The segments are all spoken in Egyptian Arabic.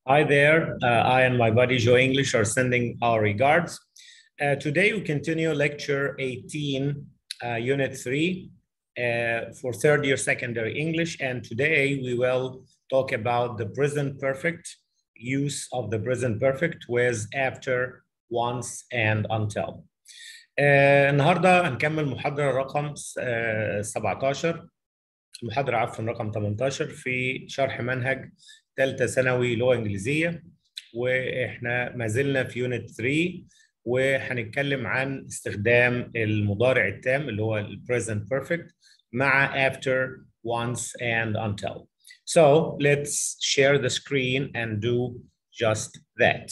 Hi there. Uh, I and my buddy Joe English are sending our regards. Uh, today we continue lecture 18, uh, unit 3 uh, for third year secondary English. And today we will talk about the present perfect use of the present perfect with after, once, and until. آه النهارده هنكمل محاضرة رقم آه 17 محاضرة عفوا رقم 18 في شرح منهج ثالثة ثانوي لغة إنجليزية وإحنا ما زلنا في يونت 3 وهنتكلم عن استخدام المضارع التام اللي هو ال present perfect مع after, once, and until. So let's share the screen and do just that.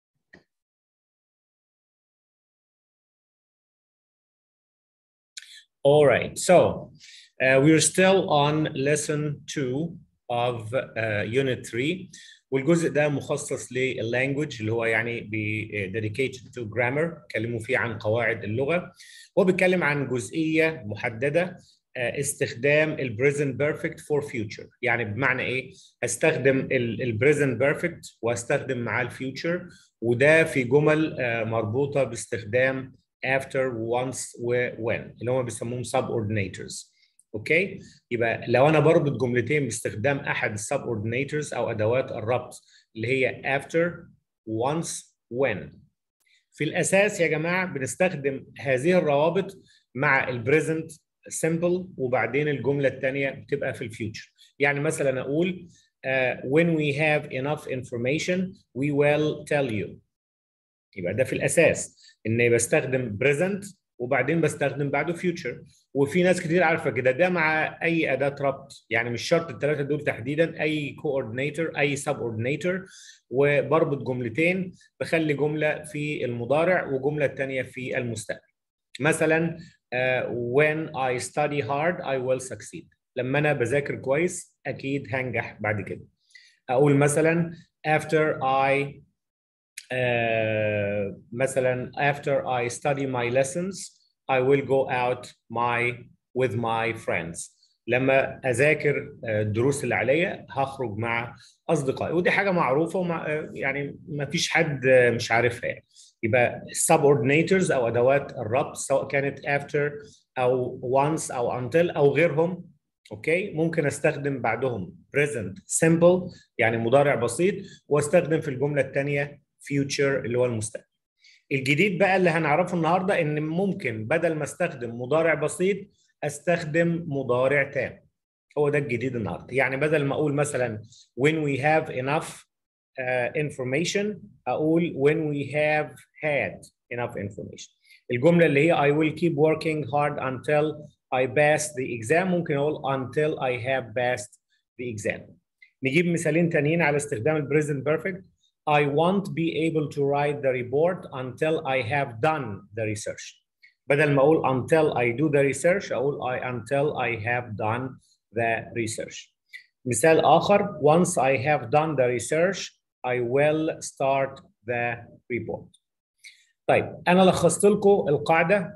All right, so uh, we're still on lesson two of uh, unit three والجزء ده مخصص لللانجوج اللي هو يعني بي dedicated to grammar اتكلموا فيه عن قواعد اللغة هو بيتكلم عن جزئية محددة استخدام ال present perfect for future يعني بمعنى ايه هستخدم ال present perfect واستخدم معاه الفيوتشر وده في جمل مربوطة باستخدام after once و when اللي هم بيسموهم subordinators اوكي يبقى لو انا بربط جملتين باستخدام احد subordinators او ادوات الربط اللي هي after once when في الاساس يا جماعه بنستخدم هذه الروابط مع البريزنت simple وبعدين الجمله الثانيه بتبقى في الفيوتشر يعني مثلا اقول uh, when we have enough information we will tell you يبقى ده في الاساس اني بستخدم present وبعدين بستخدم بعده future وفي ناس كتير عارفه كده ده مع اي اداه ربط يعني مش شرط الثلاثه دول تحديدا اي coordinator اي subordinator وبربط جملتين بخلي جمله في المضارع وجمله الثانيه في المستقبل مثلا uh, when I study hard I will succeed لما انا بذاكر كويس اكيد هنجح بعد كده اقول مثلا after I Uh, مثلا after I study my lessons I will go out my with my friends لما اذاكر الدروس اللي عليا هخرج مع اصدقائي ودي حاجه معروفه ومع يعني ما فيش حد مش عارفها يعني يبقى subordinators او ادوات الربط سواء كانت after او once او until او غيرهم اوكي ممكن استخدم بعدهم present simple يعني مضارع بسيط واستخدم في الجمله الثانيه future اللي هو المستقبل. الجديد بقى اللي هنعرفه النهارده ان ممكن بدل ما استخدم مضارع بسيط استخدم مضارع تام. هو ده الجديد النهارده، يعني بدل ما اقول مثلا when we have enough uh, information اقول when we have had enough information. الجمله اللي هي I will keep working hard until I pass the exam ممكن اقول until I have passed the exam. نجيب مثالين تانيين على استخدام البريزنت بيرفكت I won't be able to write the report until I have done the research. بدل ما أقول until I do the research أقول I until I have done the research. مثال آخر once I have done the research I will start the report. طيب أنا لخصت لكم القاعدة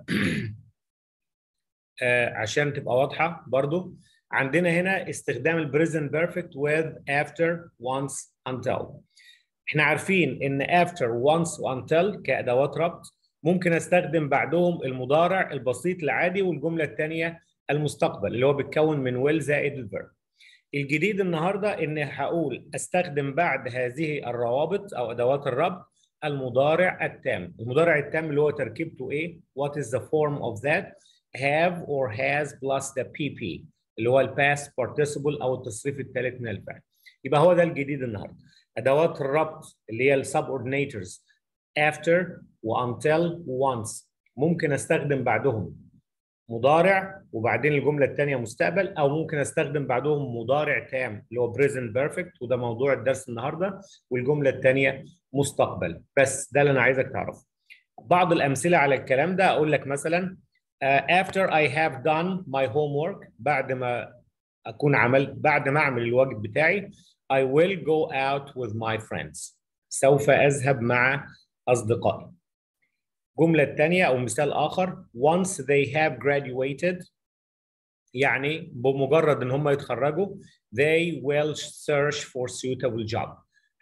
عشان تبقى واضحة برضو عندنا هنا استخدام البريزنت بيرفكت with after once until احنا عارفين ان after once until كادوات ربط ممكن استخدم بعدهم المضارع البسيط العادي والجمله الثانيه المستقبل اللي هو بيتكون من will زائد الفيرب الجديد النهارده ان هقول استخدم بعد هذه الروابط او ادوات الربط المضارع التام المضارع التام اللي هو تركيبته ايه what is the form of that have or has plus the pp اللي هو الباست participle او التصريف الثالث من الفعل يبقى هو ده الجديد النهارده ادوات الربط اللي هي السبوردينيتورز after وuntil once ممكن استخدم بعدهم مضارع وبعدين الجمله الثانيه مستقبل او ممكن استخدم بعدهم مضارع تام اللي هو present perfect وده موضوع الدرس النهارده والجمله الثانيه مستقبل بس ده اللي انا عايزك تعرفه بعض الامثله على الكلام ده اقول لك مثلا uh, after I have done my homework بعد ما اكون عملت بعد ما اعمل الواجب بتاعي I will go out with my friends. سوف أذهب مع أصدقائي. جملة الثانية أو مثال آخر once they have graduated يعني بمجرد إن هم يتخرجوا they will search for suitable job.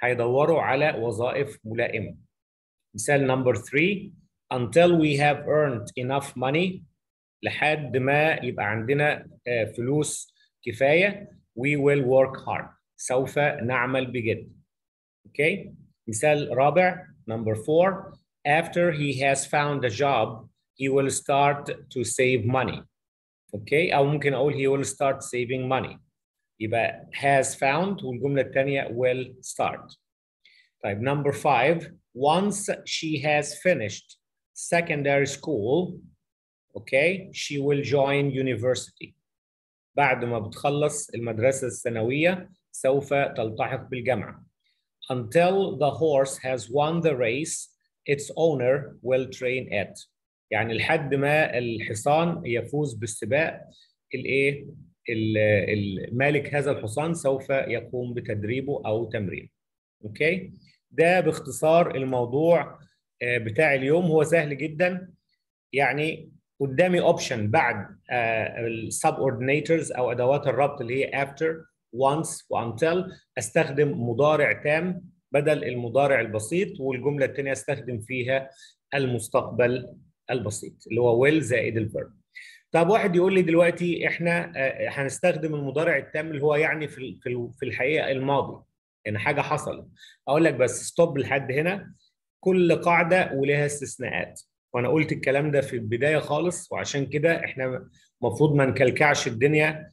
هيدوروا على وظائف ملائمه مثال نمبر 3 until we have earned enough money لحد ما يبقى عندنا فلوس كفايه we will work hard سوف نعمل بجد اوكي okay. مثال رابع number 4 after he has found a job he will start to save money اوكي okay. او ممكن اقول he will start saving money يبقى has found والجمله الثانيه will start طيب number 5 once she has finished secondary school okay she will join university بعد ما بتخلص المدرسة الثانوية سوف تلتحق بالجامعة until the horse has won the race its owner will train it يعني لحد ما الحصان يفوز بالسباق الايه المالك هذا الحصان سوف يقوم بتدريبه او تمرينه اوكي ده باختصار الموضوع بتاع اليوم هو سهل جدا يعني قدامي اوبشن بعد السب اوردينيتورز او ادوات الربط اللي هي after once وانتل استخدم مضارع تام بدل المضارع البسيط والجمله الثانيه استخدم فيها المستقبل البسيط اللي هو will زائد الفيرب طب واحد يقول لي دلوقتي احنا هنستخدم المضارع التام اللي هو يعني في في الحقيقه الماضي يعني حاجه حصلت اقول لك بس ستوب لحد هنا كل قاعده ولها استثناءات وانا قلت الكلام ده في البدايه خالص وعشان كده احنا المفروض ما نكلكعش الدنيا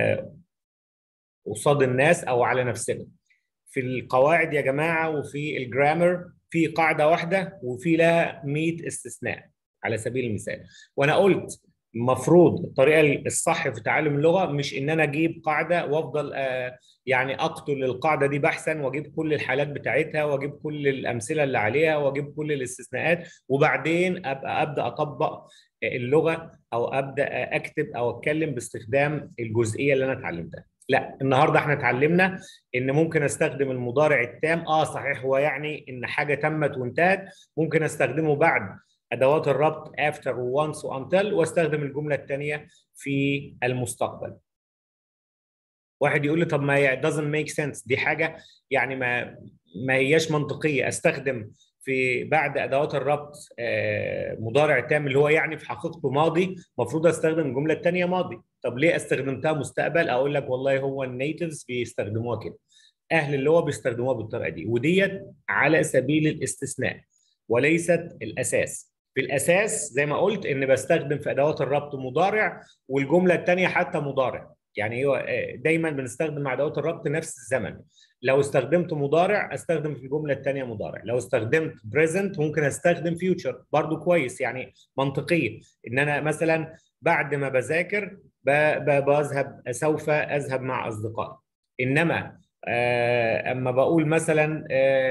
قصاد الناس او على نفسنا في القواعد يا جماعه وفي الجرامر في قاعده واحده وفي لها 100 استثناء على سبيل المثال وانا قلت المفروض الطريقه الصح في تعلم اللغه مش ان انا اجيب قاعده وافضل آه يعني اقتل القاعده دي بحثا واجيب كل الحالات بتاعتها واجيب كل الامثله اللي عليها واجيب كل الاستثناءات وبعدين ابقى ابدا اطبق اللغه او ابدا اكتب او اتكلم باستخدام الجزئيه اللي انا اتعلمتها لا النهارده احنا اتعلمنا ان ممكن استخدم المضارع التام اه صحيح هو يعني ان حاجه تمت وانتهت ممكن استخدمه بعد ادوات الربط after once until واستخدم الجمله الثانيه في المستقبل واحد يقول لي طب ما doesn't make sense دي حاجه يعني ما ما هياش منطقيه استخدم في بعد ادوات الربط مضارع تام اللي هو يعني في حقيقته ماضي المفروض استخدم الجمله الثانيه ماضي طب ليه استخدمتها مستقبل اقول لك والله هو النيتيفز بيستخدموها كده اهل اللغه بيستخدموها بالطريقه دي وديت على سبيل الاستثناء وليست الاساس في الاساس زي ما قلت ان بستخدم في ادوات الربط مضارع والجمله الثانيه حتى مضارع يعني هو دايما بنستخدم مع ادوات الربط نفس الزمن لو استخدمت مضارع استخدم في الجمله الثانيه مضارع لو استخدمت بريزنت ممكن استخدم فيوتشر برضو كويس يعني منطقيه ان انا مثلا بعد ما بذاكر بذهب سوف اذهب مع اصدقائي انما اما بقول مثلا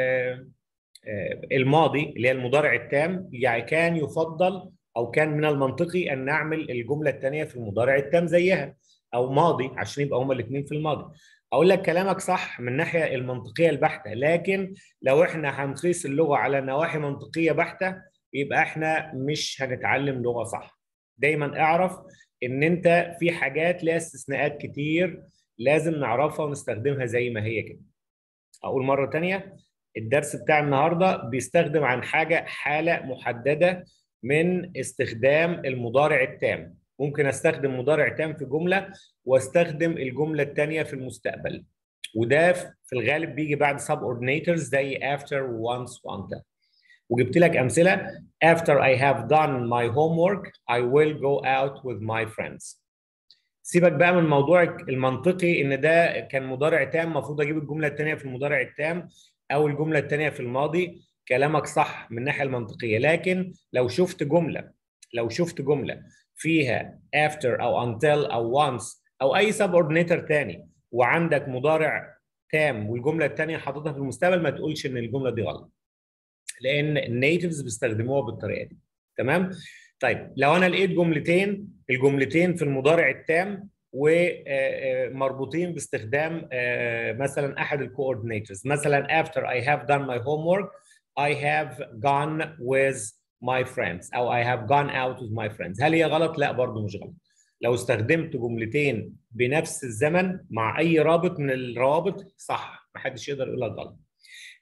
الماضي اللي هي المضارع التام يعني كان يفضل او كان من المنطقي ان نعمل الجمله الثانيه في المضارع التام زيها او ماضي عشان يبقى هما الاثنين في الماضي اقول لك كلامك صح من الناحيه المنطقيه البحته لكن لو احنا هنقيس اللغه على نواحي منطقيه بحته يبقى احنا مش هنتعلم لغه صح دايما اعرف ان انت في حاجات لها استثناءات كتير لازم نعرفها ونستخدمها زي ما هي كده اقول مره ثانيه الدرس بتاع النهارده بيستخدم عن حاجه حاله محدده من استخدام المضارع التام ممكن استخدم مضارع تام في جمله واستخدم الجمله الثانيه في المستقبل وده في الغالب بيجي بعد subordinators زي after once وuntil وجبت لك امثله after I have done my homework I will go out with my friends سيبك بقى من الموضوع المنطقي ان ده كان مضارع تام المفروض اجيب الجمله الثانيه في المضارع التام او الجمله الثانيه في الماضي كلامك صح من الناحيه المنطقيه لكن لو شفت جمله لو شفت جمله فيها after او until او once او اي subordinator تاني وعندك مضارع تام والجمله الثانيه حاططها في المستقبل ما تقولش ان الجمله دي غلط لان النيتيفز بيستخدموها بالطريقه دي تمام طيب لو انا لقيت جملتين الجملتين في المضارع التام ومربوطين باستخدام مثلا احد الكوردينيتورز مثلا after I have done my homework I have gone with my friends او I have gone out with my friends هل هي غلط؟ لا برضه مش غلط لو استخدمت جملتين بنفس الزمن مع اي رابط من الروابط صح محدش يقدر يقول لك غلط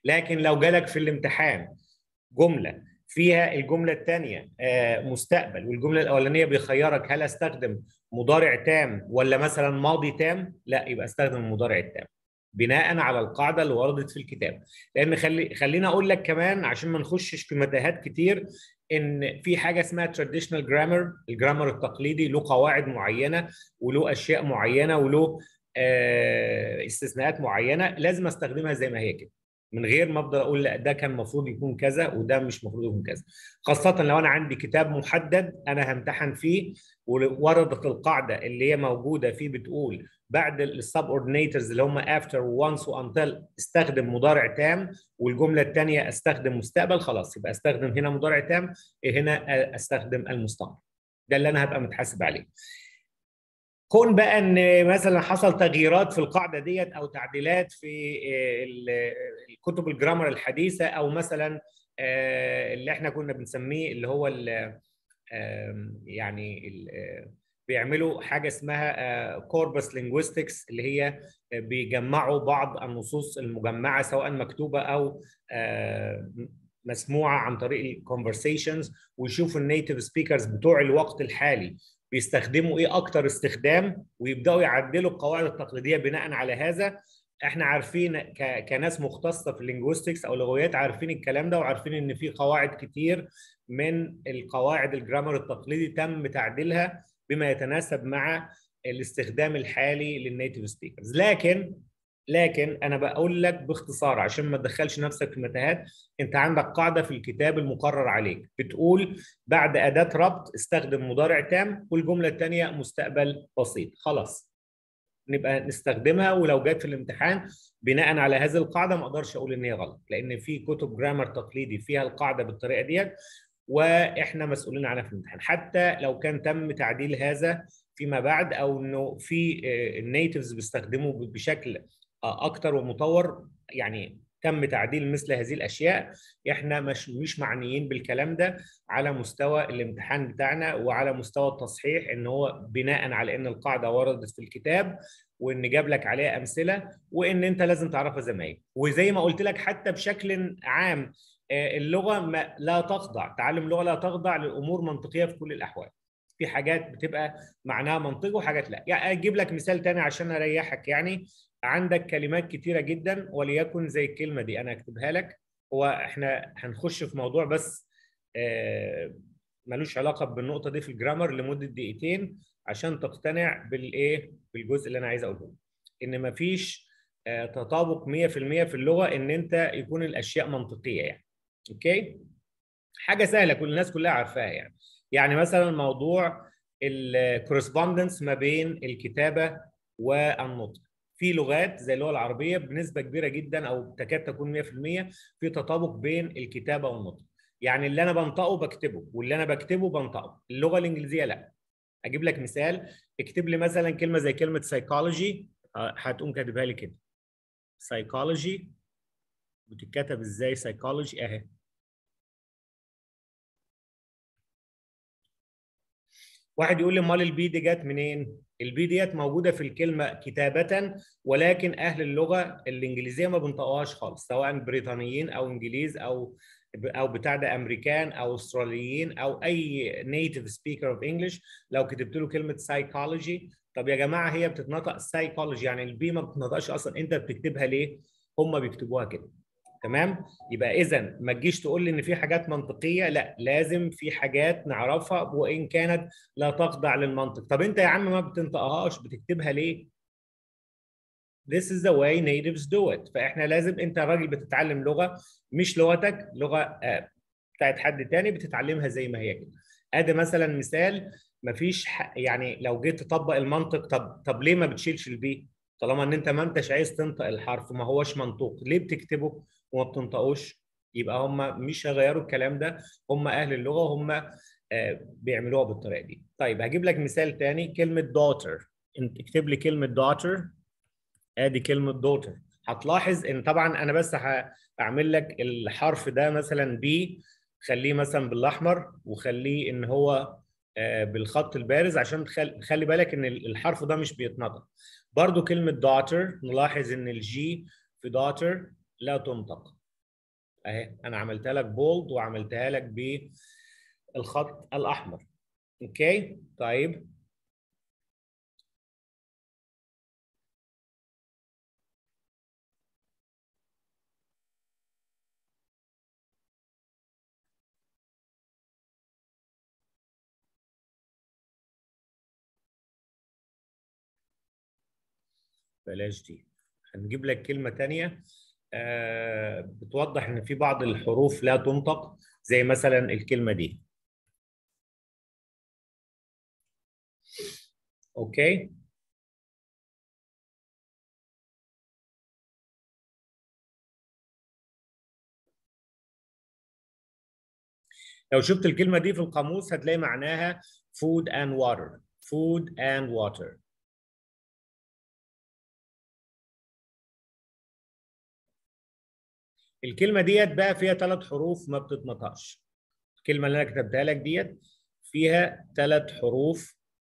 لكن لو جالك في الامتحان جمله فيها الجمله الثانيه مستقبل والجمله الاولانيه بيخيرك هل استخدم مضارع تام ولا مثلا ماضي تام لا يبقى استخدم المضارع التام بناء على القاعده اللي وردت في الكتاب لان خلي خلينا اقول لك كمان عشان ما نخشش في متاهات كتير ان في حاجه اسمها تراديشنال جرامر الجرامر التقليدي له قواعد معينه وله اشياء معينه وله استثناءات معينه لازم استخدمها زي ما هي كده من غير ما افضل اقول لا ده كان المفروض يكون كذا وده مش المفروض يكون كذا خاصه لو انا عندي كتاب محدد انا همتحن فيه ووردت القاعده اللي هي موجوده فيه بتقول بعد السب اوردينيتورز اللي هم افتر وانس وانتل استخدم مضارع تام والجمله الثانيه استخدم مستقبل خلاص يبقى استخدم هنا مضارع تام هنا استخدم المستقبل ده اللي انا هبقى متحاسب عليه كون بقى ان مثلا حصل تغييرات في القاعده ديت او تعديلات في الكتب الجرامر الحديثه او مثلا اللي احنا كنا بنسميه اللي هو يعني بيعملوا حاجه اسمها كوربس لينجويستكس اللي هي بيجمعوا بعض النصوص المجمعه سواء مكتوبه او مسموعه عن طريق الكونفرسيشنز ويشوفوا النيتيف سبيكرز بتوع الوقت الحالي بيستخدموا ايه اكتر استخدام ويبداوا يعدلوا القواعد التقليديه بناء على هذا احنا عارفين ك... كناس مختصه في اللينجويستكس او لغويات عارفين الكلام ده وعارفين ان في قواعد كتير من القواعد الجرامر التقليدي تم تعديلها بما يتناسب مع الاستخدام الحالي للنيتيف سبيكرز لكن لكن انا بقول لك باختصار عشان ما تدخلش نفسك في متاهات انت عندك قاعده في الكتاب المقرر عليك بتقول بعد اداه ربط استخدم مضارع تام والجمله الثانيه مستقبل بسيط خلاص نبقى نستخدمها ولو جت في الامتحان بناء على هذه القاعده ما اقدرش اقول ان هي غلط لان في كتب جرامر تقليدي فيها القاعده بالطريقه ديت واحنا مسؤولين عنها في الامتحان حتى لو كان تم تعديل هذا فيما بعد او انه في النيتيفز بيستخدموا بشكل اكتر ومطور يعني تم تعديل مثل هذه الاشياء احنا مش مش معنيين بالكلام ده على مستوى الامتحان بتاعنا وعلى مستوى التصحيح ان هو بناء على ان القاعده وردت في الكتاب وان جاب لك عليها امثله وان انت لازم تعرفها زي ما هي وزي ما قلت لك حتى بشكل عام اللغه ما لا تخضع تعلم اللغه لا تخضع لامور منطقيه في كل الاحوال في حاجات بتبقى معناها منطقي وحاجات لا يعني اجيب لك مثال تاني عشان اريحك يعني عندك كلمات كتيرة جدا وليكن زي الكلمة دي أنا أكتبها لك هو إحنا هنخش في موضوع بس آه ملوش علاقة بالنقطة دي في الجرامر لمدة دقيقتين عشان تقتنع بالإيه بالجزء اللي أنا عايز أقوله إن مفيش آه تطابق 100% في اللغة إن أنت يكون الأشياء منطقية يعني أوكي حاجة سهلة كل الناس كلها عارفاها يعني يعني مثلا موضوع الكورسبوندنس ما بين الكتابة والنطق في لغات زي اللغه العربيه بنسبه كبيره جدا او تكاد تكون 100% في تطابق بين الكتابه والنطق يعني اللي انا بنطقه بكتبه واللي انا بكتبه بنطقه اللغه الانجليزيه لا اجيب لك مثال اكتب لي مثلا كلمه زي كلمه سايكولوجي هتقوم كاتبها لي كده سايكولوجي بتتكتب ازاي سايكولوجي اهي واحد يقول لي امال البي دي جت منين؟ البي ديت موجوده في الكلمه كتابه ولكن اهل اللغه الانجليزيه ما بنطقوهاش خالص سواء بريطانيين او انجليز او او بتاع ده امريكان او استراليين او اي نيتيف سبيكر اوف انجلش لو كتبت له كلمه سايكولوجي طب يا جماعه هي بتتنطق سايكولوجي يعني البي ما بتتنطقش اصلا انت بتكتبها ليه؟ هم بيكتبوها كده تمام يبقى اذا ما تجيش تقول لي ان في حاجات منطقيه لا لازم في حاجات نعرفها وان كانت لا تخضع للمنطق طب انت يا عم ما بتنطقهاش بتكتبها ليه This is the way natives do it فاحنا لازم انت راجل بتتعلم لغه مش لغتك لغه آه بتاعت حد تاني بتتعلمها زي ما هي كده ادي مثلا مثال مفيش يعني لو جيت تطبق المنطق طب طب ليه ما بتشيلش البي طالما ان انت ما انتش عايز تنطق الحرف ما هوش منطوق ليه بتكتبه وما بتنطقوش يبقى هم مش هيغيروا الكلام ده هم اهل اللغه هم بيعملوها بالطريقه دي طيب هجيب لك مثال تاني كلمه daughter انت اكتب لي كلمه daughter ادي كلمه daughter هتلاحظ ان طبعا انا بس هعمل لك الحرف ده مثلا بي خليه مثلا بالاحمر وخليه ان هو بالخط البارز عشان تخلي بالك ان الحرف ده مش بيتنطق برضو كلمه daughter نلاحظ ان الجي في daughter لا تنطق اهي انا عملتها لك بولد وعملتها لك بالخط الاحمر اوكي طيب بلاش دي هنجيب لك كلمة تانية آه بتوضح ان في بعض الحروف لا تنطق زي مثلا الكلمة دي اوكي لو شفت الكلمة دي في القاموس هتلاقي معناها food and water food and water الكلمة ديت بقى فيها ثلاث حروف ما بتتنطقش الكلمة اللي أنا كتبتها لك ديت فيها ثلاث حروف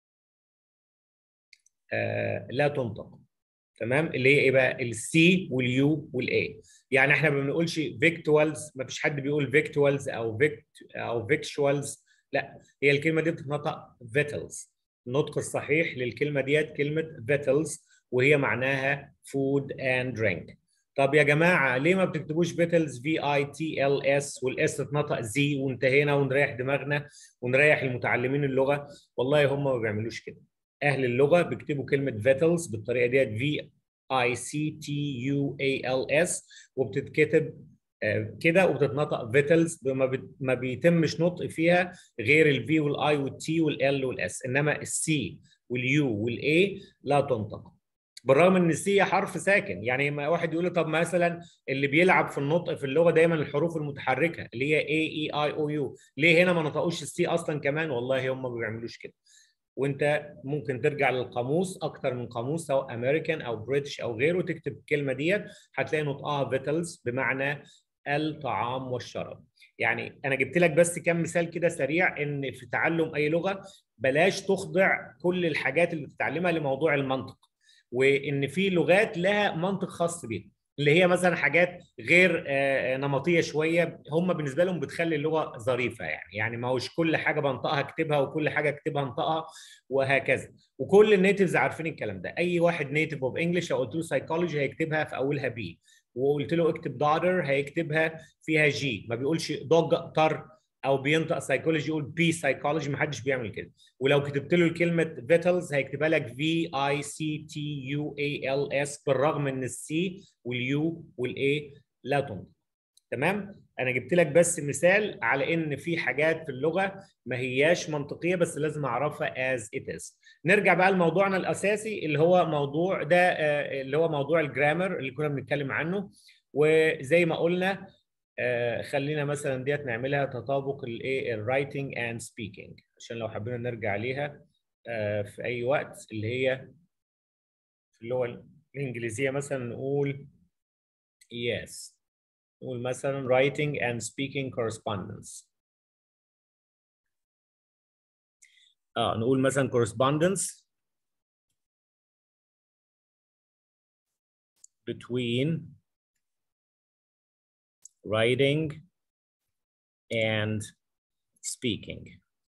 آه لا تنطق تمام اللي هي ايه بقى السي واليو والاي يعني احنا ما بنقولش فيكتوالز ما فيش حد بيقول فيكتوالز او فيكت او فيكشوالز لا هي الكلمه دي بتتنطق فيتلز النطق الصحيح للكلمه ديت كلمه فيتلز وهي معناها فود اند درينك طب يا جماعه ليه ما بتكتبوش فيتلز في اي تي ال اس والاس تتنطق زي وانتهينا ونريح دماغنا ونريح المتعلمين اللغه والله هم ما بيعملوش كده اهل اللغه بيكتبوا كلمه فيتلز بالطريقه ديت في اي سي تي يو اي ال اس وبتتكتب كده وبتتنطق فيتلز ما بيتمش نطق فيها غير الفي والاي والتي والال والاس انما السي واليو والاي لا تنطق بالرغم ان السي حرف ساكن يعني ما واحد يقول طب مثلا اللي بيلعب في النطق في اللغه دايما الحروف المتحركه اللي هي اي اي اي او يو ليه هنا ما نطقوش السي اصلا كمان والله هم ما بيعملوش كده وانت ممكن ترجع للقاموس اكتر من قاموس سواء امريكان او بريتش او غيره وتكتب الكلمه ديت هتلاقي نطقها فيتلز بمعنى الطعام والشراب يعني انا جبت لك بس كم مثال كده سريع ان في تعلم اي لغه بلاش تخضع كل الحاجات اللي بتتعلمها لموضوع المنطق وان في لغات لها منطق خاص بيها اللي هي مثلا حاجات غير نمطيه شويه هم بالنسبه لهم بتخلي اللغه ظريفه يعني يعني ما هوش كل حاجه بنطقها اكتبها وكل حاجه اكتبها انطقها وهكذا وكل النيتيفز عارفين الكلام ده اي واحد نيتيف اوف انجلش لو قلت له سايكولوجي هيكتبها في اولها بي وقلت له اكتب دادر هيكتبها فيها جي ما بيقولش دوج طر او بينطق سايكولوجي يقول بي سايكولوجي ما حدش بيعمل كده ولو كتبت له كلمه فيتلز هيكتبها لك في اي سي تي يو اي ال اس بالرغم ان السي واليو والاي لا تنطق تمام انا جبت لك بس مثال على ان في حاجات في اللغه ما هياش منطقيه بس لازم اعرفها as it is نرجع بقى لموضوعنا الاساسي اللي هو موضوع ده اللي هو موضوع الجرامر اللي كنا بنتكلم عنه وزي ما قلنا آه خلينا مثلا ديت نعملها تطابق الايه الرايتنج اند سبيكينج عشان لو حبينا نرجع ليها آه في اي وقت اللي هي في اللغه الانجليزيه مثلا نقول yes نقول مثلا writing and speaking correspondence اه نقول مثلا correspondence between writing and speaking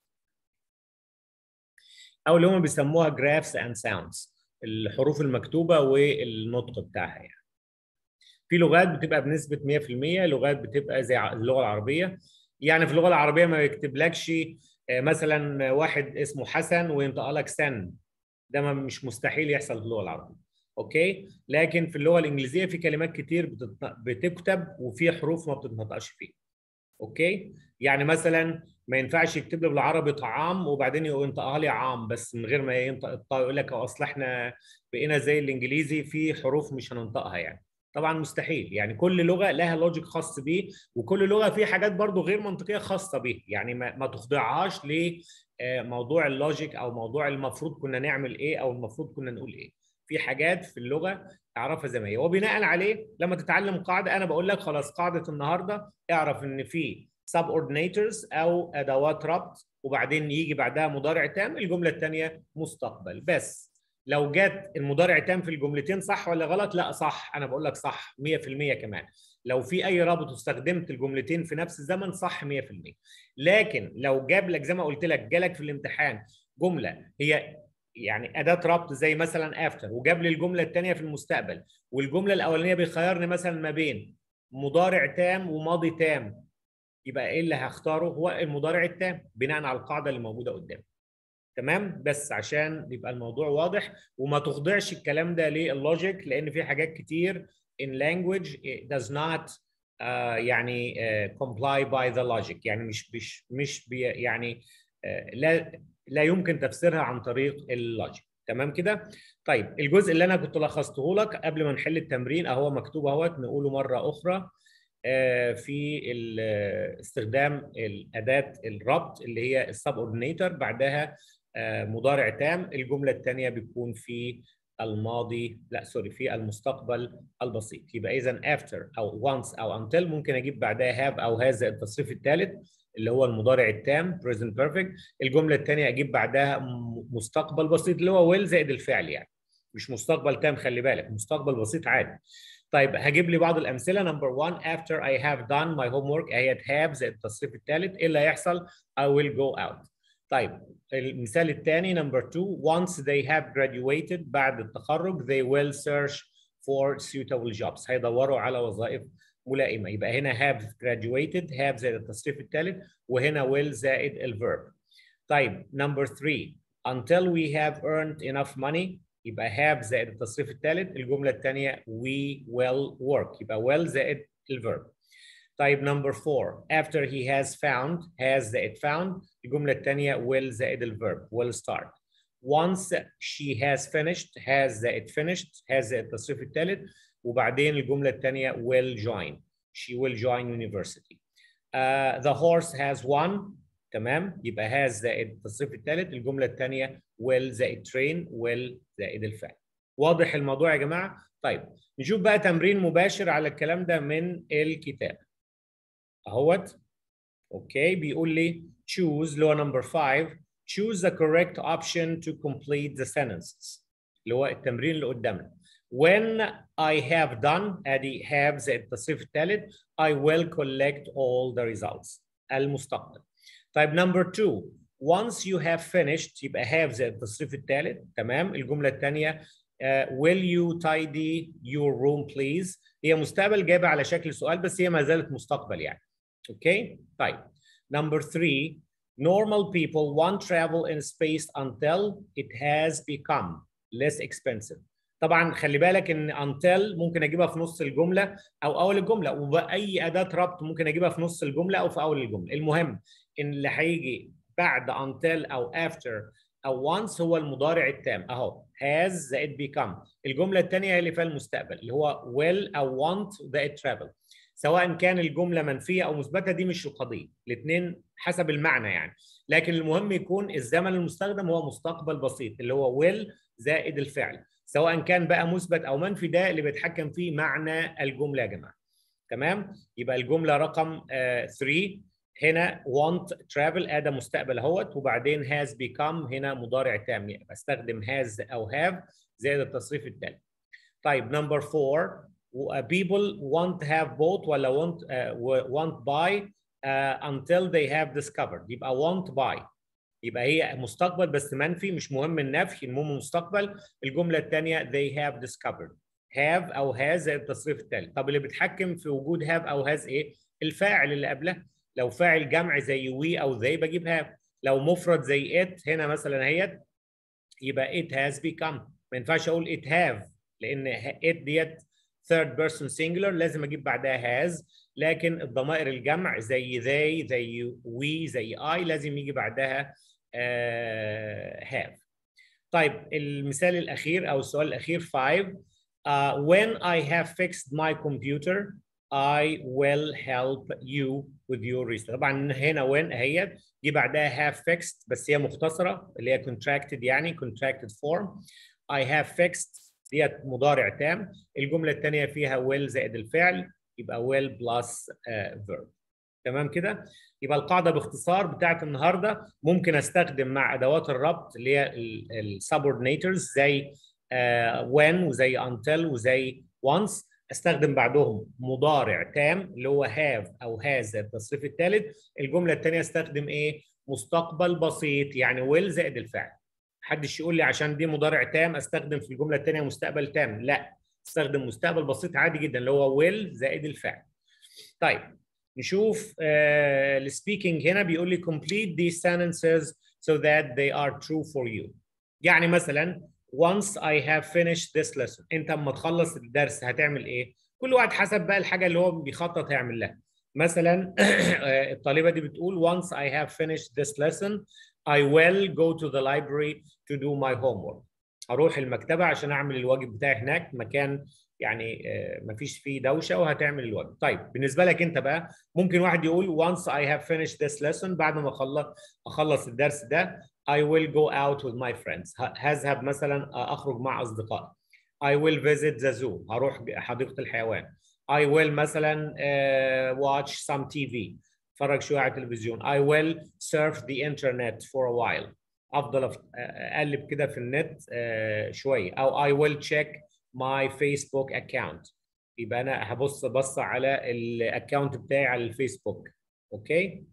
او اللي هم بيسموها graphs and sounds الحروف المكتوبه والنطق بتاعها يعني في لغات بتبقى بنسبه 100% لغات بتبقى زي اللغه العربيه يعني في اللغه العربيه ما يكتبلكش مثلا واحد اسمه حسن وينطق لك سن ده مش مستحيل يحصل في اللغه العربيه اوكي لكن في اللغه الانجليزيه في كلمات كتير بتكتب وفي حروف ما بتتنطقش فيها اوكي يعني مثلا ما ينفعش يكتب لي بالعربي طعام وبعدين ينطقها لي عام بس من غير ما ينطق الطاء يقول لك اصل احنا بقينا زي الانجليزي في حروف مش هننطقها يعني طبعا مستحيل يعني كل لغه لها لوجيك خاص بيه وكل لغه في حاجات برضو غير منطقيه خاصه بيه يعني ما, ما تخضعهاش لموضوع اللوجيك او موضوع المفروض كنا نعمل ايه او المفروض كنا نقول ايه في حاجات في اللغه تعرفها زي ما هي وبناء عليه لما تتعلم قاعده انا بقول لك خلاص قاعده النهارده اعرف ان في subordinators او ادوات ربط وبعدين يجي بعدها مضارع تام الجمله الثانيه مستقبل بس لو جت المضارع تام في الجملتين صح ولا غلط لا صح انا بقول لك صح 100% كمان لو في اي رابط واستخدمت الجملتين في نفس الزمن صح 100% لكن لو جاب لك زي ما قلت لك جالك في الامتحان جمله هي يعني اداه ربط زي مثلا افتر وجاب لي الجمله الثانيه في المستقبل والجمله الاولانيه بيخيرني مثلا ما بين مضارع تام وماضي تام يبقى ايه اللي هختاره هو المضارع التام بناء على القاعده اللي موجوده قدامي تمام بس عشان يبقى الموضوع واضح وما تخضعش الكلام ده للوجيك لان في حاجات كتير in language it does not uh, يعني uh, comply by the logic يعني مش مش مش بي يعني uh, لا لا يمكن تفسيرها عن طريق اللوجيك تمام كده طيب الجزء اللي انا كنت لخصته لك قبل ما نحل التمرين اهو مكتوب اهوت نقوله مره اخرى في استخدام الاداه الربط اللي هي السبوردينيتور بعدها مضارع تام الجمله الثانيه بتكون في الماضي لا سوري في المستقبل البسيط يبقى اذا after او once او until ممكن اجيب بعدها have او has التصريف الثالث اللي هو المضارع التام present perfect الجمله الثانيه اجيب بعدها مستقبل بسيط اللي هو will زائد الفعل يعني مش مستقبل تام خلي بالك مستقبل بسيط عادي طيب هجيب لي بعض الامثله نمبر 1 after I have done my homework اهي have زائد التصريف الثالث ايه اللي هيحصل I will go out طيب المثال الثاني نمبر 2 once they have graduated بعد التخرج they will search for suitable jobs هيدوروا على وظائف ملائمه يبقى هنا have graduated have زائد التصريف الثالث وهنا will زائد الverb طيب نمبر 3 until we have earned enough money يبقى have زائد التصريف الثالث الجمله الثانيه we will work يبقى will زائد الverb طيب نمبر 4 after he has found has زائد found الجمله الثانيه will زائد الverb will start once she has finished has زائد finished has زائد التصريف الثالث وبعدين الجمله الثانيه will join she will join university uh, the horse has won تمام يبقى has زائد التصريف الثالث الجمله الثانيه will زائد train will زائد الفعل واضح الموضوع يا جماعه طيب نشوف بقى تمرين مباشر على الكلام ده من الكتاب اهوت اوكي بيقول لي choose اللي هو نمبر 5 choose the correct option to complete the sentences اللي هو التمرين اللي قدامنا when I have done ادي have زائد التصريف الثالث I will collect all the results المستقبل طيب نمبر 2 once you have finished يبقى have زائد التصريف الثالث تمام الجمله الثانيه uh, will you tidy your room please هي مستقبل جايبه على شكل سؤال بس هي ما زالت مستقبل يعني اوكي طيب نمبر 3 normal people won't travel in space until it has become less expensive طبعا خلي بالك ان until ممكن اجيبها في نص الجمله او اول الجمله وباي اداه ربط ممكن اجيبها في نص الجمله او في اول الجمله المهم ان اللي هيجي بعد until او after او once هو المضارع التام اهو has زائد become الجمله الثانيه هي اللي فيها المستقبل اللي هو will او want زائد travel سواء كان الجمله منفيه او مثبته دي مش القضيه الاثنين حسب المعنى يعني لكن المهم يكون الزمن المستخدم هو مستقبل بسيط اللي هو will زائد الفعل سواء كان بقى مثبت او منفي ده اللي بيتحكم فيه معنى الجمله يا جماعه تمام يبقى الجمله رقم 3 هنا want travel اداه مستقبل اهوت وبعدين has become هنا مضارع تام بستخدم has او have زائد التصريف الثالث طيب نمبر 4 people want to have both ولا want uh, want buy uh, until they have discovered يبقى want buy يبقى هي مستقبل بس منفي مش مهم النفي المهم مستقبل الجمله الثانيه they have discovered have او has زي التصريف الثالث طب اللي بيتحكم في وجود have او has ايه الفاعل اللي قبلها لو فاعل جمع زي we او they بجيب have لو مفرد زي it هنا مثلا اهيت يبقى it has become ما ينفعش اقول it have لان it ديت third person singular لازم اجيب بعدها has لكن الضمائر الجمع زي they زي we زي I لازم يجي بعدها uh, have طيب المثال الاخير او السؤال الاخير 5 uh, when I have fixed my computer I will help you with your research طبعا هنا when اهي دي بعدها have fixed بس هي مختصره اللي هي contracted يعني contracted form I have fixed ديت مضارع تام الجمله الثانيه فيها will زائد الفعل يبقى will plus uh, verb تمام كده يبقى القاعده باختصار بتاعت النهارده ممكن استخدم مع ادوات الربط اللي هي السبوردينيتورز زي uh, when وزي until وزي once استخدم بعدهم مضارع تام اللي هو have او has التصريف الثالث الجمله الثانيه استخدم ايه مستقبل بسيط يعني will زائد الفعل محدش يقول لي عشان دي مضارع تام استخدم في الجمله الثانيه مستقبل تام لا استخدم مستقبل بسيط عادي جدا اللي هو will زائد الفعل طيب نشوف السبيكينج هنا بيقول لي complete these sentences so that they are true for you يعني مثلا once I have finished this lesson انت اما تخلص الدرس هتعمل ايه كل واحد حسب بقى الحاجه اللي هو بيخطط هيعمل لها مثلا الطالبه دي بتقول once I have finished this lesson I will go to the library to do my homework اروح المكتبه عشان اعمل الواجب بتاعي هناك مكان يعني ما فيش فيه دوشه وهتعمل الواجب طيب بالنسبه لك انت بقى ممكن واحد يقول once I have finished this lesson بعد ما اخلص اخلص الدرس ده I will go out with my friends هذهب مثلا اخرج مع اصدقائي I will visit the zoo هروح حديقه الحيوان I will مثلا uh, watch some TV اتفرج شويه على التلفزيون I will surf the internet for a while افضل اقلب كده في النت uh, شويه او I will check my Facebook account يبقى انا هبص بص على الاكونت بتاعي على الفيسبوك اوكي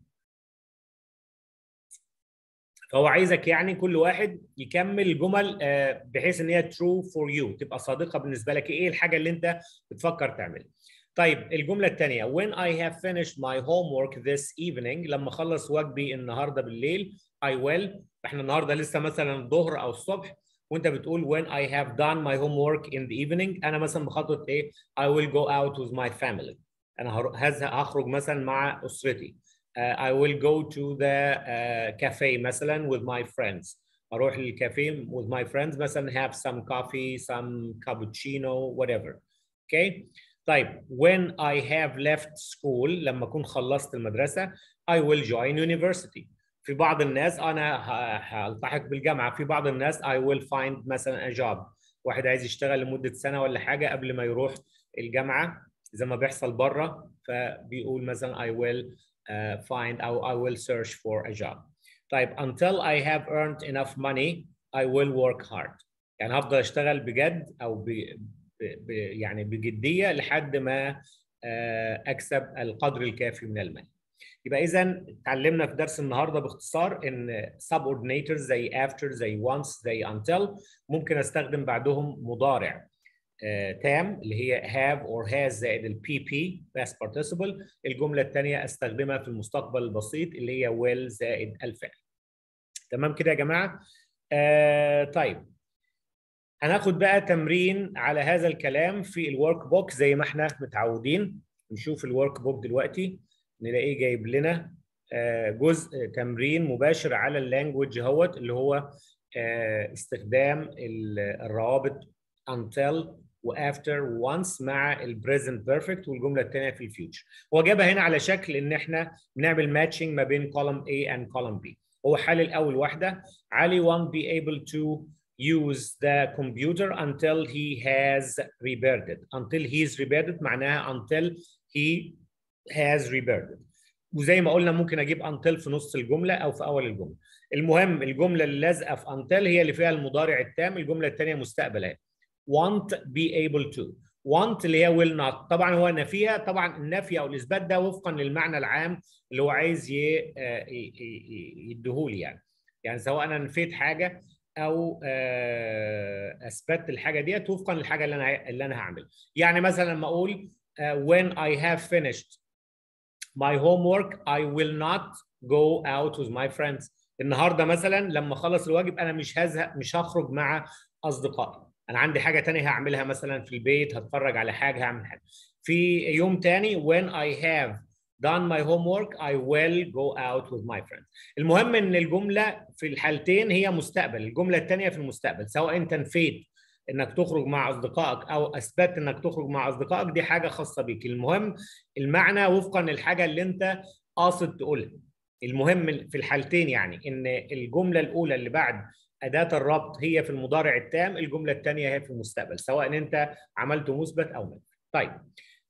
فهو عايزك يعني كل واحد يكمل جمل بحيث ان هي true for you تبقى صادقه بالنسبه لك ايه الحاجه اللي انت بتفكر تعملها طيب الجمله الثانيه when I have finished my homework this evening لما اخلص واجبي النهارده بالليل I will احنا النهارده لسه مثلا الظهر او الصبح وانت بتقول when I have done my homework in the evening انا مثلا بخطط ايه I will go out with my family انا هخرج مثلا مع اسرتي uh, I will go to the uh, cafe مثلا with my friends اروح للكافيه with my friends مثلا have some coffee some cappuccino whatever okay طيب when I have left school لما اكون خلصت المدرسه I will join university في بعض الناس انا هلتحق بالجامعه في بعض الناس I will find مثلا a job واحد عايز يشتغل لمده سنه ولا حاجه قبل ما يروح الجامعه زي ما بيحصل بره فبيقول مثلا I will uh, find او I will search for a job طيب until I have earned enough money I will work hard يعني هفضل اشتغل بجد او ب, ب, يعني بجديه لحد ما uh, اكسب القدر الكافي من المال يبقى اذا اتعلمنا في درس النهارده باختصار ان subordinators زي after زي once زي until ممكن استخدم بعدهم مضارع تام uh, اللي هي have or has زائد ال PP past participle الجمله الثانيه استخدمها في المستقبل البسيط اللي هي will زائد الفعل تمام كده يا جماعه uh, طيب هناخد بقى تمرين على هذا الكلام في الورك بوك زي ما احنا متعودين نشوف الورك بوك دلوقتي نلاقيه جايب لنا جزء تمرين مباشر على اللانجوج اهوت اللي هو استخدام الروابط until وafter once مع البريزنت بيرفكت والجمله الثانيه في الفيوتشر هو جابها هنا على شكل ان احنا بنعمل ماتشنج ما بين column A and column B هو حل الاول واحده علي won't be able to use the computer until he has repaired it until he is repaired it معناها until he has rebirth وزي ما قلنا ممكن اجيب until في نص الجمله او في اول الجمله المهم الجمله اللي لازقه في until هي اللي فيها المضارع التام الجمله الثانيه مستقبل اهي want be able to want اللي هي will not طبعا هو نفيها طبعا النفي او الاثبات ده وفقا للمعنى العام اللي هو عايز يديهولي يعني يعني سواء انا نفيت حاجه او اثبتت الحاجه ديت وفقا للحاجه اللي انا اللي انا هعملها يعني مثلا لما اقول when I have finished my homework I will not go out with my friends النهارده مثلا لما اخلص الواجب انا مش هزهق مش هخرج مع اصدقائي انا عندي حاجه تانية هعملها مثلا في البيت هتفرج على حاجه هعمل حاجه في يوم تاني when I have done my homework I will go out with my friends المهم ان الجمله في الحالتين هي مستقبل الجمله الثانيه في المستقبل سواء انت نفيت انك تخرج مع اصدقائك او اثبت انك تخرج مع اصدقائك دي حاجه خاصه بيك المهم المعنى وفقا للحاجه اللي انت قاصد تقولها المهم في الحالتين يعني ان الجمله الاولى اللي بعد اداه الربط هي في المضارع التام الجمله الثانيه هي في المستقبل سواء انت عملته مثبت او منفي طيب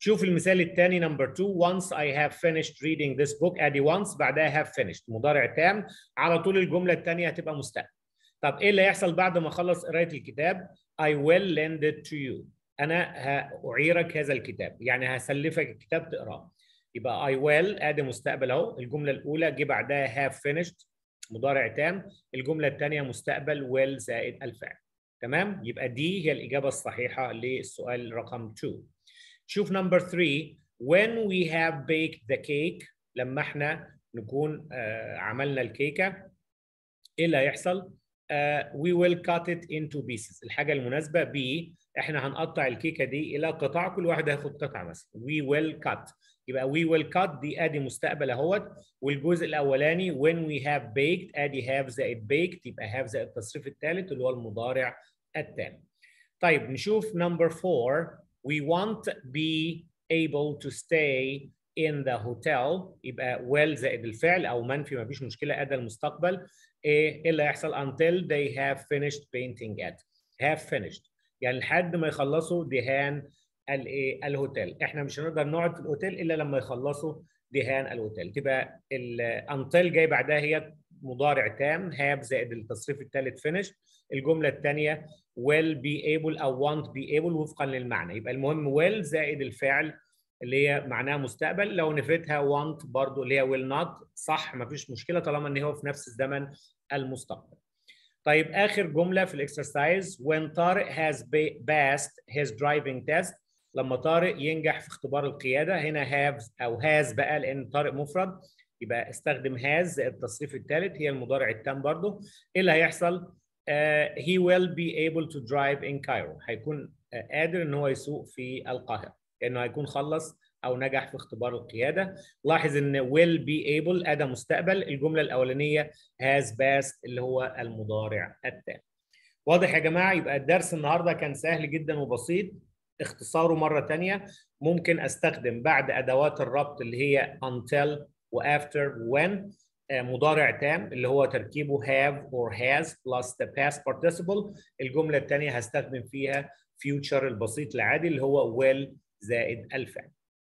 شوف المثال الثاني نمبر 2 once I have finished reading this book ادي once بعدها have finished مضارع تام على طول الجمله الثانيه هتبقى مستقبل طب ايه اللي هيحصل بعد ما اخلص قرايه الكتاب I will lend it to you انا هاعيرك هذا الكتاب يعني هسلفك الكتاب تقراه يبقى I will ادي مستقبل اهو الجمله الاولى جه بعدها have finished مضارع تام الجمله الثانيه مستقبل will زائد الفعل تمام يبقى دي هي الاجابه الصحيحه للسؤال رقم 2 شوف نمبر 3 when we have baked the cake لما احنا نكون آه عملنا الكيكه ايه اللي هيحصل؟ uh, we will cut it into pieces الحاجه المناسبه ب احنا هنقطع الكيكه دي الى قطع كل واحد هياخد قطعه مثلا we will cut يبقى we will cut دي ادي مستقبل اهوت والجزء الاولاني when we have baked ادي have زائد baked يبقى have زائد التصريف الثالث اللي هو المضارع التام طيب نشوف number four we want be able to stay in the hotel يبقى well زائد الفعل او منفي ما فيش مشكله ادى المستقبل ايه اللي هيحصل until they have finished painting it have finished يعني لحد ما يخلصوا دهان الايه الهوتيل احنا مش هنقدر نقعد في الاوتيل الا لما يخلصوا دهان الهوتيل تبقى until جاي بعدها هي مضارع تام have زائد التصريف الثالث finished الجمله الثانيه will be able او want be able وفقا للمعنى يبقى المهم will زائد الفعل اللي هي معناها مستقبل لو نفيتها want برضو اللي هي will not صح مفيش مشكله طالما ان هو في نفس الزمن المستقبل طيب اخر جمله في الاكسرسايز when طارق has passed his driving test لما طارق ينجح في اختبار القياده هنا have او has بقى لان طارق مفرد يبقى استخدم has زائد التصريف الثالث هي المضارع التام برضو ايه اللي هيحصل uh, he will be able to drive in Cairo هيكون uh, قادر ان هو يسوق في القاهره لانه هيكون خلص او نجح في اختبار القياده لاحظ ان will be able اداه مستقبل الجمله الاولانيه has passed اللي هو المضارع التام واضح يا جماعه يبقى الدرس النهارده كان سهل جدا وبسيط اختصاره مره ثانيه ممكن استخدم بعد ادوات الربط اللي هي until وafter when مضارع تام اللي هو تركيبه have or has plus the past participle الجمله الثانيه هستخدم فيها future البسيط العادي اللي هو will زائد الفعل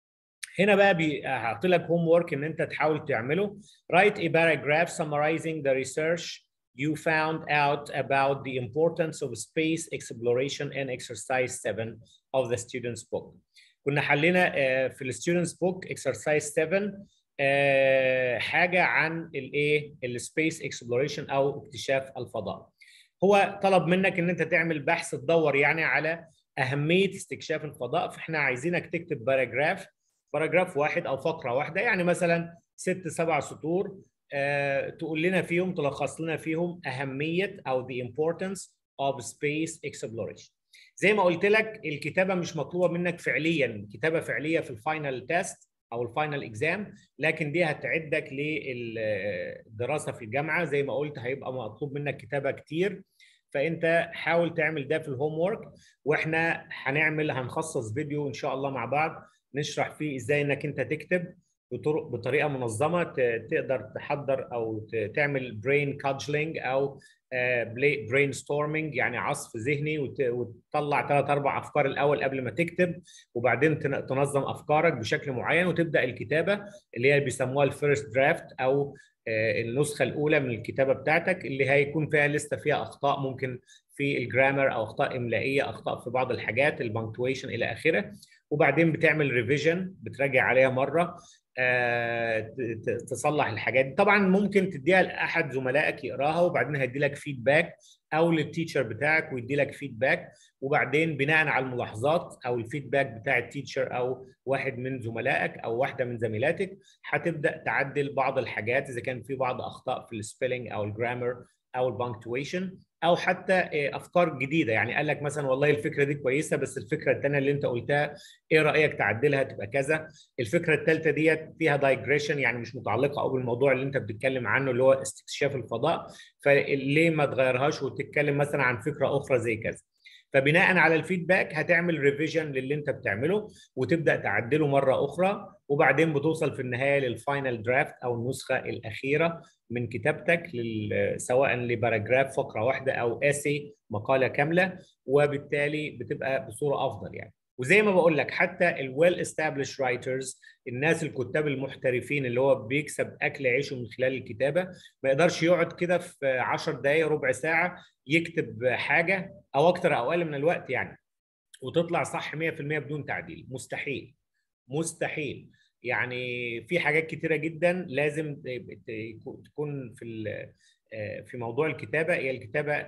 هنا بقى هحط لك هوم ورك ان انت تحاول تعمله write a paragraph summarizing the research you found out about the importance of space exploration in exercise 7 of the students book كنا حلينا في الستودنتس بوك exercise 7 حاجه عن الايه السبيس اكسبلوريشن او اكتشاف الفضاء هو طلب منك ان انت تعمل بحث تدور يعني على اهميه استكشاف الفضاء فاحنا عايزينك تكتب باراجراف باراجراف واحد او فقره واحده يعني مثلا ست سبع سطور أه تقول لنا فيهم تلخص لنا فيهم اهميه او the importance of space exploration زي ما قلت لك الكتابه مش مطلوبه منك فعليا كتابه فعليه في الفاينل تيست او الفاينل اكزام لكن دي هتعدك للدراسه في الجامعه زي ما قلت هيبقى مطلوب منك كتابه كتير فانت حاول تعمل ده في الهوم ورك واحنا هنعمل هنخصص فيديو ان شاء الله مع بعض نشرح فيه ازاي انك انت تكتب بطرق بطريقه منظمه تقدر تحضر او تعمل برين كادجلينج او برين ستورمنج يعني عصف ذهني وتطلع ثلاث اربع افكار الاول قبل ما تكتب وبعدين تنظم افكارك بشكل معين وتبدا الكتابه اللي هي بيسموها الفيرست درافت او النسخه الاولى من الكتابه بتاعتك اللي هيكون فيها لسه فيها اخطاء ممكن في الجرامر او اخطاء املائيه اخطاء في بعض الحاجات البنكتويشن الى اخره وبعدين بتعمل ريفيجن بتراجع عليها مره آه، تصلح الحاجات دي طبعا ممكن تديها لاحد زملائك يقراها وبعدين هيدي لك فيدباك او للتيتشر بتاعك ويدي لك فيدباك وبعدين بناء على الملاحظات او الفيدباك بتاع التيتشر او واحد من زملائك او واحده من زميلاتك هتبدا تعدل بعض الحاجات اذا كان في بعض اخطاء في السبيلنج او الجرامر او البنكتويشن او حتى افكار جديده يعني قال لك مثلا والله الفكره دي كويسه بس الفكره الثانيه اللي انت قلتها ايه رايك تعدلها تبقى كذا الفكره الثالثه ديت فيها دايجريشن يعني مش متعلقه قوي بالموضوع اللي انت بتتكلم عنه اللي هو استكشاف الفضاء فليه ما تغيرهاش وتتكلم مثلا عن فكره اخرى زي كذا فبناء على الفيدباك هتعمل ريفيجن للي انت بتعمله وتبدا تعدله مره اخرى وبعدين بتوصل في النهايه للفاينل درافت او النسخه الاخيره من كتابتك سواء لباراجراف فقره واحده او اسي مقاله كامله وبالتالي بتبقى بصوره افضل يعني وزي ما بقول لك حتى الويل established رايترز الناس الكتاب المحترفين اللي هو بيكسب اكل عيشه من خلال الكتابه ما يقدرش يقعد كده في 10 دقائق ربع ساعه يكتب حاجه او اكتر او اقل من الوقت يعني وتطلع صح 100% بدون تعديل مستحيل مستحيل يعني في حاجات كتيره جدا لازم تكون في في موضوع الكتابه هي الكتابه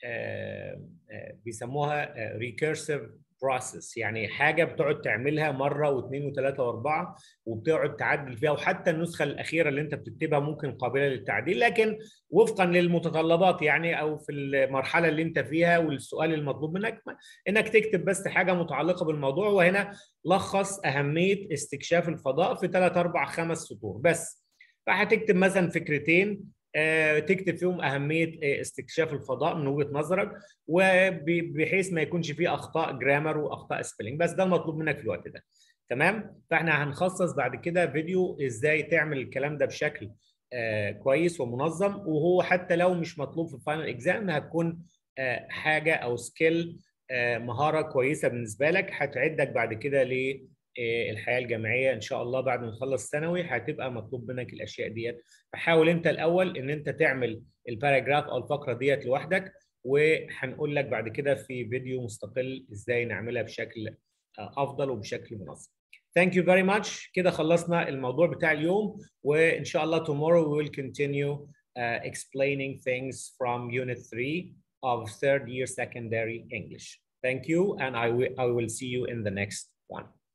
بيسموها ريكيرسيف بروسيس يعني حاجه بتقعد تعملها مره واثنين وثلاثه واربعه وبتقعد تعدل فيها وحتى النسخه الاخيره اللي انت بتكتبها ممكن قابله للتعديل لكن وفقا للمتطلبات يعني او في المرحله اللي انت فيها والسؤال المطلوب منك انك تكتب بس حاجه متعلقه بالموضوع وهنا لخص اهميه استكشاف الفضاء في ثلاث اربع خمس سطور بس فهتكتب مثلا فكرتين تكتب فيهم اهميه استكشاف الفضاء من وجهه نظرك وبحيث ما يكونش فيه اخطاء جرامر واخطاء سبيلنج بس ده المطلوب منك في الوقت ده تمام فاحنا هنخصص بعد كده فيديو ازاي تعمل الكلام ده بشكل كويس ومنظم وهو حتى لو مش مطلوب في الفاينل اكزام هتكون حاجه او سكيل مهاره كويسه بالنسبه لك هتعدك بعد كده ل الحياه الجامعيه ان شاء الله بعد ما نخلص ثانوي هتبقى مطلوب منك الاشياء ديت فحاول انت الاول ان انت تعمل الباراجراف او الفقره ديت لوحدك وهنقول لك بعد كده في فيديو مستقل ازاي نعملها بشكل افضل وبشكل منظم. Thank you very much كده خلصنا الموضوع بتاع اليوم وان شاء الله tomorrow we will continue uh, explaining things from unit 3 of third year secondary English. Thank you and I will, I will see you in the next one.